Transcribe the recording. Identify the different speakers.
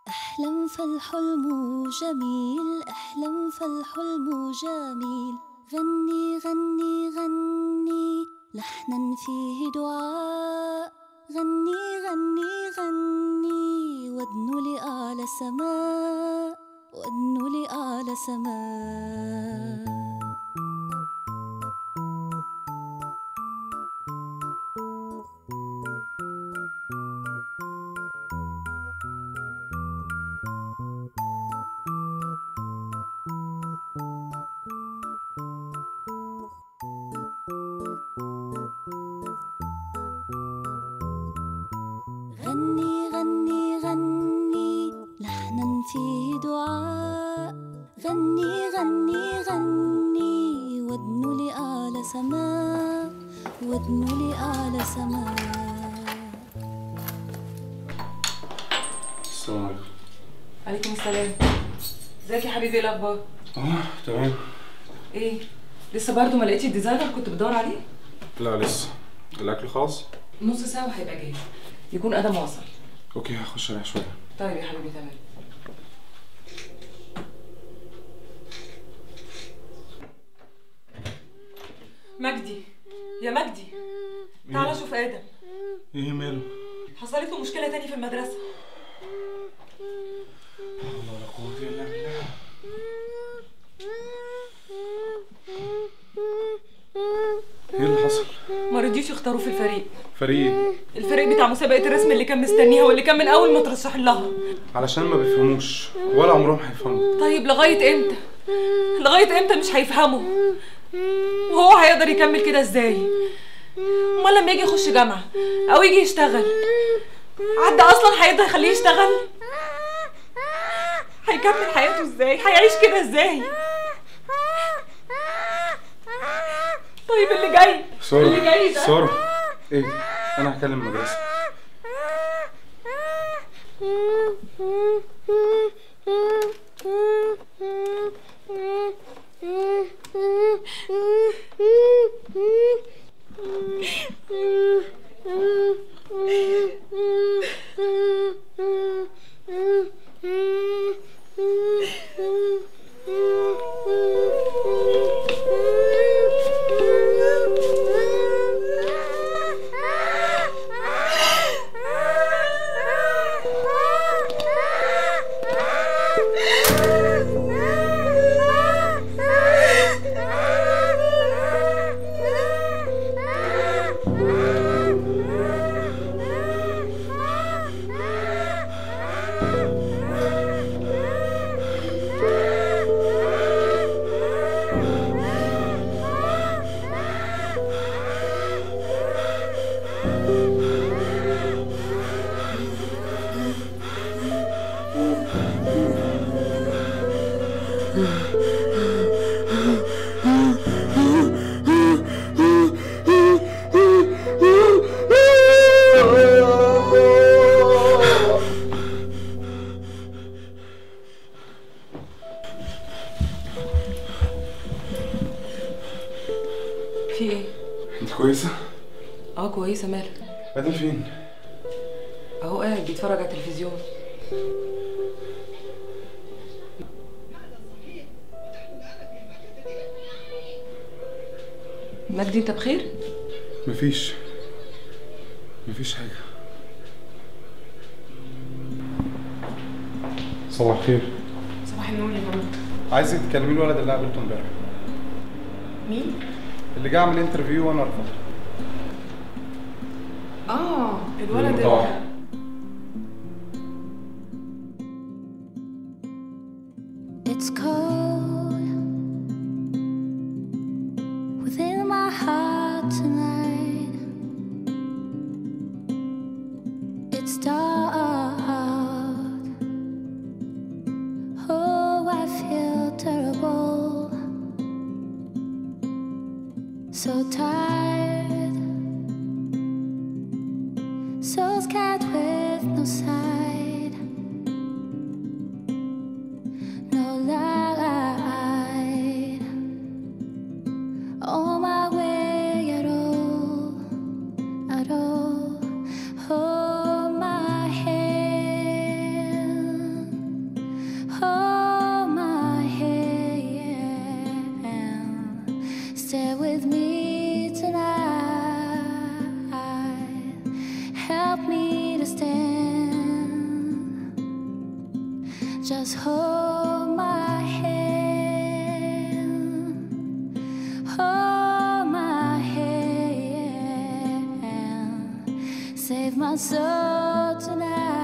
Speaker 1: احلم فالحلم جميل احلم فالحلم جميل غني غني غني لحنا فيه دعاء غني غني غني وادن لأعلى سماء وادن لأعلى سماء غني غني غني لحنا فيه دعاء غني غني غني وادن لأعلى سماء وادن لأعلى سماء
Speaker 2: السلام عليكم
Speaker 3: عليكم السلام ازيك يا حبيبي ايه الاخبار
Speaker 2: اه تمام
Speaker 3: ايه لسه برضه ما لقيتش الديزاينر اللي كنت بدور عليه
Speaker 2: لا لسه الاكل خلاص
Speaker 3: نص ساعه وهيبقى جاي يكون ادم وصل
Speaker 2: اوكي هخش اريح شويه
Speaker 3: طيب يا حبيبي تمام مجدي يا مجدي تعالى شوف ادم
Speaker 2: ايه ماله
Speaker 3: حصلت له مشكله تاني في المدرسه
Speaker 2: الله لا قوه الا بالله ايه اللي حصل
Speaker 3: ما رضيوش يختاروا في الفريق
Speaker 2: فريق
Speaker 3: الفريق بتاع مسابقه الرسم اللي كان مستنيها واللي كان من اول ما ترشح لها
Speaker 2: علشان ما بيفهموش ولا عمرهم هيفهموا
Speaker 3: طيب لغايه امتى لغايه امتى مش هيفهموا وهو هيقدر يكمل كده ازاي امال لما يجي يخش جامعه او يجي يشتغل عدى اصلا هيقدر يخليه يشتغل هيكمل حياته ازاي هيعيش كده ازاي طيب اللي جاي
Speaker 2: سارة
Speaker 3: اللي جاي ده
Speaker 2: سارة ايه انا هكلم المدرسة
Speaker 3: في ايه
Speaker 2: انت كويسة؟
Speaker 3: اه كويسه مالك
Speaker 2: ادم فين؟
Speaker 3: اهو قاعد بيتفرج على التلفزيون مجدي انت بخير
Speaker 2: مفيش مفيش حاجة صباح الخير
Speaker 3: صباح النور يا ماما
Speaker 2: عايزك تكلمي الولد اللي قابلته امبارح
Speaker 3: مين
Speaker 2: اللي جه عمل انترفيو وانا رفضت
Speaker 3: اه الولد
Speaker 2: المتوحد.
Speaker 3: اللي
Speaker 1: It's cold within my heart tonight. It's dark. Oh, I feel terrible. So tired. So scared with no side. No light on my way at all, at all. Hold my hand. Just hold my hand. Hold my hand. Save my soul tonight.